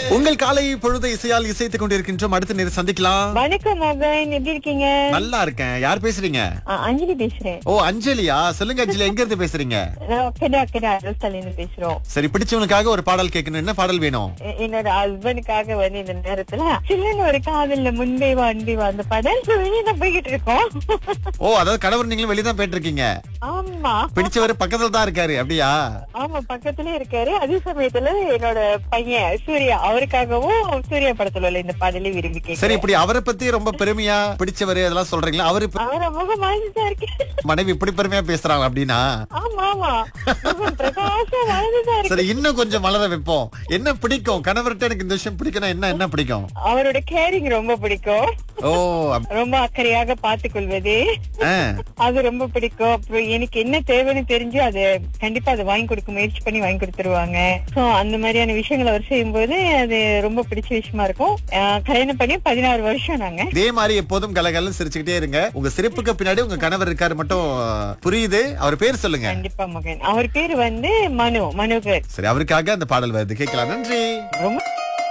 உங்கள் காலை பொழுது இசையால் இசைத்துக் கொண்டிருக்கின்றோம் அடுத்த நேரம் சந்திக்கலாம் வணக்கம் மகன் எப்படி இருக்கீங்க நல்லா இருக்கேன் யார் பேசுறீங்க ஆ, அஞ்சலி பேசுறேன் ஓ அஞ்சலியா சொல்லுங்க அஞ்சலி எங்க இருந்து பேசுறீங்க நான் கெடா கெடா அரசாலேருந்து பேசுறோம் சரி பிடிச்சவனுக்காக ஒரு பாடல் கேட்கணும் என்ன பாடல் வேணும் எ- என்னோட ஹஸ்பண்டுக்காக வந்து இந்த நேரத்துல சில்லுன்னு ஒரு காதல்ல முன்பே வா அன்பே வா அந்த படம் வெளியே போய்கிட்டு இருக்கோம் ஓ அதாவது கணவர் நீங்களும் வெளியே தான் போயிட்டு இருக்கீங்க ஆமா பிடிச்சவர் பக்கத்துல தான் இருக்காரு அப்படியா ஆமா பக்கத்துலயே இருக்காரு அதே சமயத்துல என்னோட பையன் சூர்யா அவருக்காகவும் சூர்யா படத்துல உள்ள இந்த பாடலை விரும்பி சரி கேட்கிறேன் இப்படி அவரை பத்தி ரொம்ப பெருமையா பிடிச்சவரு அதெல்லாம் சொல்றீங்களா அவரு இப்ப அவர முகம் வாழ்ந்துதான் இருக்கு மனைவி இப்படி பெருமையா பேசுறாங்க அப்படின்னா ஆமா ஆமா முகம் பிரகாசம் வாழ்ந்துதான் இருக்கு சரி இன்னும் கொஞ்சம் மலர வைப்போம் என்ன பிடிக்கும் கணவர்கிட்ட எனக்கு இந்த விஷயம் பிடிக்கணும் என்ன என்ன பிடிக்கும் அவரோட கேரிங் ரொம்ப பிடிக்கும் ஓ அப்- ரொம்ப அக்கறையாக பார்த்துக் கொள்வது ஆ. அது ரொம்ப பிடிக்கும் அப்புறம் எனக்கு என்ன தேவைன்னு தெரிஞ்சு அது கண்டிப்பா அதை வாங்கி கொடுக்க முயற்சி பண்ணி வாங்கி கொடுத்துருவாங்க சோ அந்த மாதிரியான விஷயங்களை அவர் செய்யும்போது அது ரொம்ப பிடிச்ச விஷயமா இருக்கும் ஆஹ் கல்யாணம் பண்ணி பதினாறு வருஷம் நாங்க இதே மாதிரி எப்போதும் கலகலன்னு சிரிச்சுக்கிட்டே இருங்க உங்க சிரிப்புக்கு பின்னாடி உங்க கணவர் இருக்காரு மட்டும் புரியுது அவர் பேர் சொல்லுங்க கண்டிப்பா மகன் அவர் பேரு வந்து மனு மனோகர் சரி அவருக்காக அந்த பாடல் வருது கேட்கலாம் நன்றி ரொம்ப